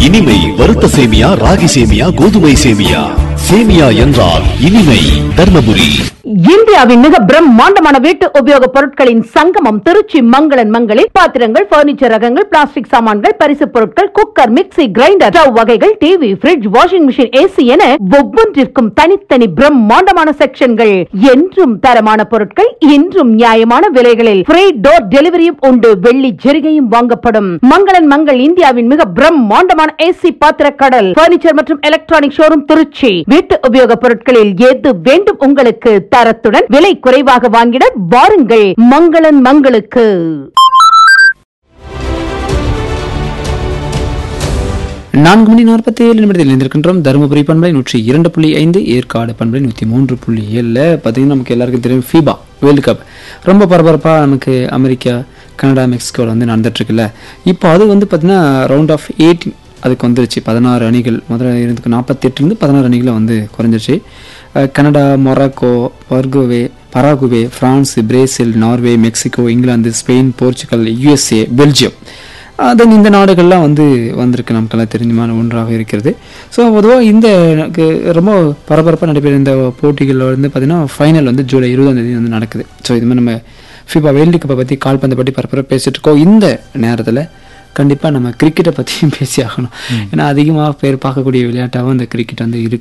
இனிமை வறுத்த சேமியா ராகி சேமியா கோதுமை சேமியா சேமியா என்றால் இனிமை தர்மபுரி இந்தியாவின் மிக பிரம்மாண்டமான வீட்டு உபயோக பொருட்களின் சங்கமம் திருச்சி மங்களன் மங்களில் பாத்திரங்கள் பர்னிச்சர் ரகங்கள் பிளாஸ்டிக் சாமான்கள் பரிசு பொருட்கள் குக்கர் மிக்ஸி கிரைண்டர் ஸ்டவ் வகைகள் TV fridge washing machine AC என ஒவ்வொன்றிற்கும் தனித்தனி பிரம்மாண்டமான செக்ஷன்கள் என்றும் தரமான பொருட்கள் இன்றும் நியாயமான விலைகளில் ஃப்ரீ டோர் டெலிவரியும் உண்டு வெள்ளி ஜெரிகையும் வாங்கப்படும் மங்களன் மங்கள் இந்தியாவின் மிக பிரம்மாண்டமான ஏசி பாத்திர கடல் பர்னிச்சர் மற்றும் எலக்ட்ரானிக் ஷோரூம் திருச்சி வீட்டு உபயோக பொருட்களில் எது வேண்டும் உங்களுக்கு தரத்துடன் விலை குறைவாக வாங்கிட வாருங்கள் மங்களன் மங்களுக்கு நான்கு மணி நாற்பத்தி ஏழு நிமிடத்தில் இணைந்திருக்கின்றோம் தருமபுரி பண்பலை நூற்றி இரண்டு புள்ளி ஐந்து ஏற்காடு பண்பலை நூற்றி மூன்று புள்ளி ஏழில் பார்த்தீங்கன்னா நமக்கு எல்லாருக்கும் தெரியும் ஃபீபா வேர்ல்டு கப் ரொம்ப பரபரப்பாக நமக்கு அமெரிக்கா கனடா மெக்சிகோவில் வந்து நடந்துட்டுருக்குல்ல இப்போ அது வந்து பார்த்தீங்கன்னா ரவுண்ட் ஆஃப் எயிட்டீன் அதுக்கு வந்துருச்சு பதினாறு அணிகள் முதல்ல இருந்துக்கு நாற்பத்தெட்டுலேருந்து பதினாறு அணிகளை வந்து குறைஞ்சிருச்சு அஹ் Canada Morocco Paraguay Paraguay France Brazil Norway Mexico இங்கிலாந்து ஸ்பெயின் போர்ச்சுகல் யுஎஸ்ஏ பெல்ஜியம் தென் இந்த நாடுகள்லாம் வந்து வந்திருக்கு நமக்கெல்லாம் தெரிஞ்சமான ஒன்றாக இருக்கிறது ஸோ பொதுவாக இந்த எனக்கு ரொம்ப பரபரப்பாக நடைபெற இந்த போட்டிகளில் வந்து பார்த்திங்கன்னா ஃபைனல் வந்து ஜூலை இருபதாம் தேதி வந்து நடக்குது ஸோ இது மாதிரி நம்ம ஃபிஃபா வேர்ல்டு கப்பை பற்றி கால்பந்தை பற்றி பரபரப்பாக பேசிட்டு இருக்கோம் இந்த நேரத்தில் கண்டிப்பாக நம்ம கிரிக்கெட்டை பற்றியும் பேசி ஆகணும் ஏன்னா அதிகமாக பேர் பார்க்கக்கூடிய விளையாட்டாகவும் இந்த கிரிக்கெட் வந்து இருக்கு